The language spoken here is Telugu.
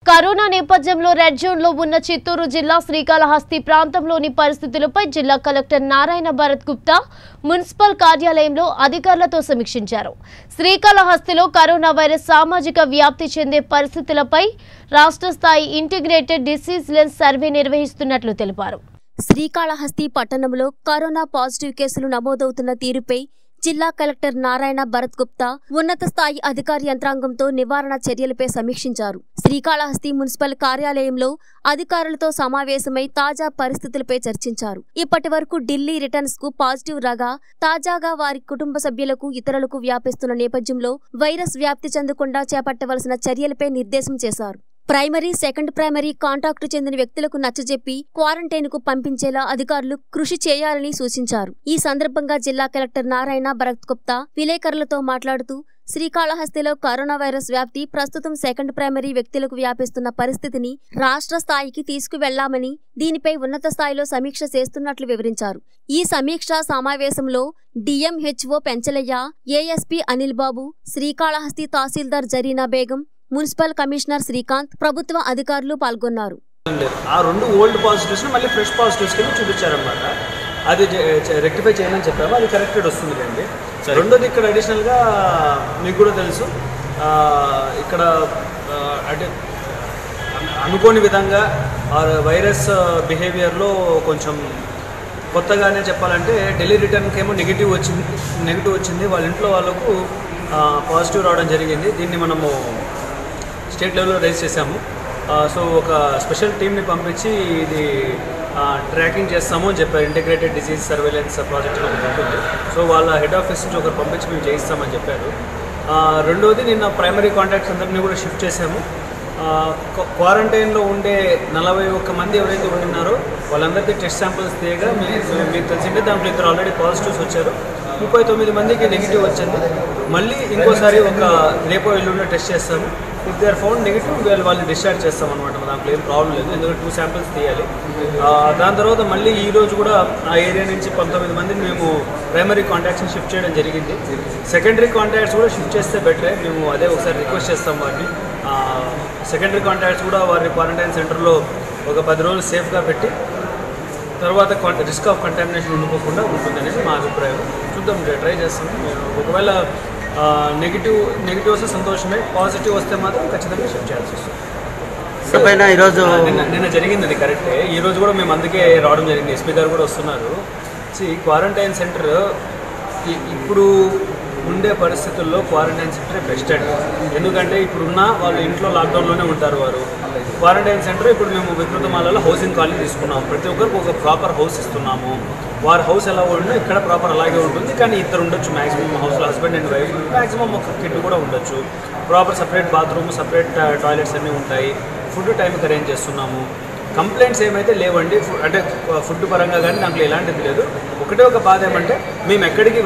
కరోనా నేపథ్యంలో రెడ్ జోన్ లో ఉన్న చిత్తూరు జిల్లా శ్రీకాళహస్తి ప్రాంతంలోని పరిస్థితులపై జిల్లా కలెక్టర్ నారాయణ భరత్ గుప్తా మున్సిపల్ కార్యాలయంలో అధికారులతో సమీక్షించారు శ్రీకాళహస్తిలో కరోనా వైరస్ సామాజిక వ్యాప్తి చెందే పరిస్థితులపై రాష్ట్ర స్థాయి ఇంటిగ్రేటెడ్ డిసీజ్ లెన్స్ సర్వే నిర్వహిస్తున్నట్లు తెలిపారు శ్రీకాళహస్తి పట్టణంలో కరోనా పాజిటివ్ కేసులు నమోదవుతున్న తీరుపై జిల్లా కలెక్టర్ నారాయణ భరత్ గుప్తా ఉన్నత స్థాయి అధికార యంత్రాంగంతో నివారణ చర్యలపై సమీక్షించారు శ్రీకాళహస్తి మున్సిపల్ కార్యాలయంలో అధికారులతో సమావేశమై తాజా పరిస్థితులపై చర్చించారు ఇప్పటి వరకు ఢిల్లీ రిటర్న్స్ కు పాజిటివ్ రాగా తాజాగా వారి కుటుంబ సభ్యులకు ఇతరులకు వ్యాపిస్తున్న నేపథ్యంలో వైరస్ వ్యాప్తి చెందకుండా చేపట్టవలసిన చర్యలపై నిర్దేశం చేశారు ప్రైమరీ సెకండ్ ప్రైమరీ కాంటాక్టు చెందిన వ్యక్తులకు నచ్చజెప్పి క్వారంటైన్ కు పంపించేలా అధికారులు కృషి చేయాలని సూచించారు ఈ సందర్భంగా జిల్లా కలెక్టర్ నారాయణ భరత్ గుప్తా విలేకరులతో మాట్లాడుతూ శ్రీకాళహస్తిలో కరోనా వైరస్ వ్యాప్తి ప్రస్తుతం సెకండ్ ప్రైమరీ వ్యక్తులకు వ్యాపిస్తున్న పరిస్థితిని రాష్ట్ర స్థాయికి తీసుకువెళ్లామని దీనిపై ఉన్నత స్థాయిలో సమీక్ష చేస్తున్నట్లు వివరించారు ఈ సమీక్ష సమావేశంలో డిఎంహెచ్ఓ పెంచలయ్య ఏఎస్పీ అనిల్ బాబు శ్రీకాళహస్తి తహసీల్దార్ జరీనా బేగం మున్సిపల్ కమిషనర్ శ్రీకాంత్ ప్రభుత్వ అధికారులు పాల్గొన్నారు లేదు ఆ రెండు ఓల్డ్ పాజిటివ్స్ మళ్ళీ ఫ్రెష్ పాజిటివ్స్ కింద చూపించారనమాట అది రెక్టిఫై చేయమని చెప్పాము అది కరెక్టెడ్ వస్తుంది అండి రెండోది ఇక్కడ అడిషనల్గా మీకు కూడా తెలుసు ఆ, ఇక్కడ ఆ, అంటే అను- అనుకోని విధంగా ఆ వైరస్ బిహేవియర్లో కొంచెం కొత్తగానే చెప్పాలంటే ఢిల్లీ రిటర్న్కి ఏమో నెగిటివ్ వచ్చింది నెగిటివ్ వచ్చింది వాళ్ళ ఇంట్లో వాళ్ళకు పాజిటివ్ రావడం జరిగింది దీన్ని మనము స్టేట్ లెవెల్లో రైజ్ చేశాము ఆ, సో ఒక స్పెషల్ టీమ్ని పంపించి ఇది ఆ, ట్రాకింగ్ చేస్తాము అని చెప్పారు ఇంటిగ్రేటెడ్ డిసీజ్ సర్వేలెన్స్ ప్రాజెక్ట్ ఒకటి ఉంటుంది సో వాళ్ళ హెడ్ ఆఫీస్ నుంచి ఒకరు పంపించి మేము చేయిస్తామని చెప్పారు ఆ, రెండోది నిన్న ప్రైమరీ కాంటాక్ట్స్ అందరినీ కూడా షిఫ్ట్ చేశాము ఆ, క్వ- క్వారంటైన్లో ఉండే నలభై ఒక్క మంది ఎవరైతే ఉంటున్నారో వాళ్ళందరికీ టెస్ట్ శాంపిల్స్ తీయగా మీ- మీకు తెలిసిందే దాంట్లో ఇద్దరు ఆల్రెడీ పాజిటివ్స్ వచ్చారు ముప్పై తొమ్మిది మందికి నెగిటివ్ వచ్చింది మళ్ళీ ఇంకోసారి ఒక రేపో ఎల్లుండో టెస్ట్ చేస్తాము if they are found negative వీళ్ళు వాళ్ళని డిశ్చార్జ్ చేస్తాం అనమాట దాంట్లో ఏం ప్రాబ్లం లేదు ఎందుకంటే టూ శాంపిల్స్ తీయాలి ఆ, దాని తర్వాత మళ్ళీ ఈ రోజు కూడా ఆ ఏరియా నుంచి పంతొమ్మిది మందిని మేము ప్రైమరీ కాంటాక్ట్స్ని షిఫ్ట్ చేయడం జరిగింది సెకండరీ కాంటాక్ట్స్ కూడా షిఫ్ట్ చేస్తే బెటరే మేము అదే ఒకసారి రిక్వెస్ట్ చేస్తాం వారిని సెకండరీ కాంటాక్ట్స్ కూడా వారిని క్వారంటైన్ సెంటర్లో ఒక పది రోజులు సేఫ్గా పెట్టి తర్వాత రిస్క్ ఆఫ్ కంటామినేషన్ ఉండిపోకుండా ఉంటుందనేసి మా అభిప్రాయం చూద్దాం ట్రై చేస్తాం ఒకవేళ నెగిటివ్ నెగిటివ్ వస్తే సంతోషమే పాజిటివ్ వస్తే మాత్రం ఖచ్చితంగా షిఫ్ట్ చేయాల్సి వస్తుంది పైన ఈరోజు ఆ, నిన్న నిన్న జరిగింది అది కరెక్టే ఈ రోజు కూడా మేము అందుకే రావడం జరిగింది ఎస్పీ గారు కూడా వస్తున్నారు సి క్వారంటైన్ సెంటర్ ఇ- ఇప్పుడు ఉండే పరిస్థితుల్లో క్వారంటైన్ సెంటర్ బెస్ట్ అండి ఎందుకంటే ఇప్పుడున్న వాళ్ళు ఇంట్లో లాక్డౌన్లోనే ఉంటారు వారు క్వారంటైన్ సెంటర్ ఇప్పుడు మేము వికృతమాలలో హౌసింగ్ కాలనీ తీసుకున్నాము ప్రతి ఒక్కరికి ఒక ప్రాపర్ హౌస్ ఇస్తున్నాము వారి హౌస్ ఎలా ఉందో ఇక్కడ ప్రాపర్ అలాగే ఉంటుంది కానీ ఇద్దరు ఉండొచ్చు మాక్సిమం హౌస్లో హస్బెండ్ అండ్ వైఫ్ మాక్సిమం ఒక కిడ్ కూడా ఉండొచ్చు proper separate bathroom separate toilets అన్నీ ఉంటాయి ఫుడ్ టైంకి అరేంజ్ చేస్తున్నాము కంప్లైంట్స్ ఏమైతే లేవండి ఫు- అంటే ఫుడ్ పరంగా కానీ దాంట్లో ఎలాంటిది లేదు ఒకటే ఒక బాధ ఏమంటే మేము ఎక్కడికి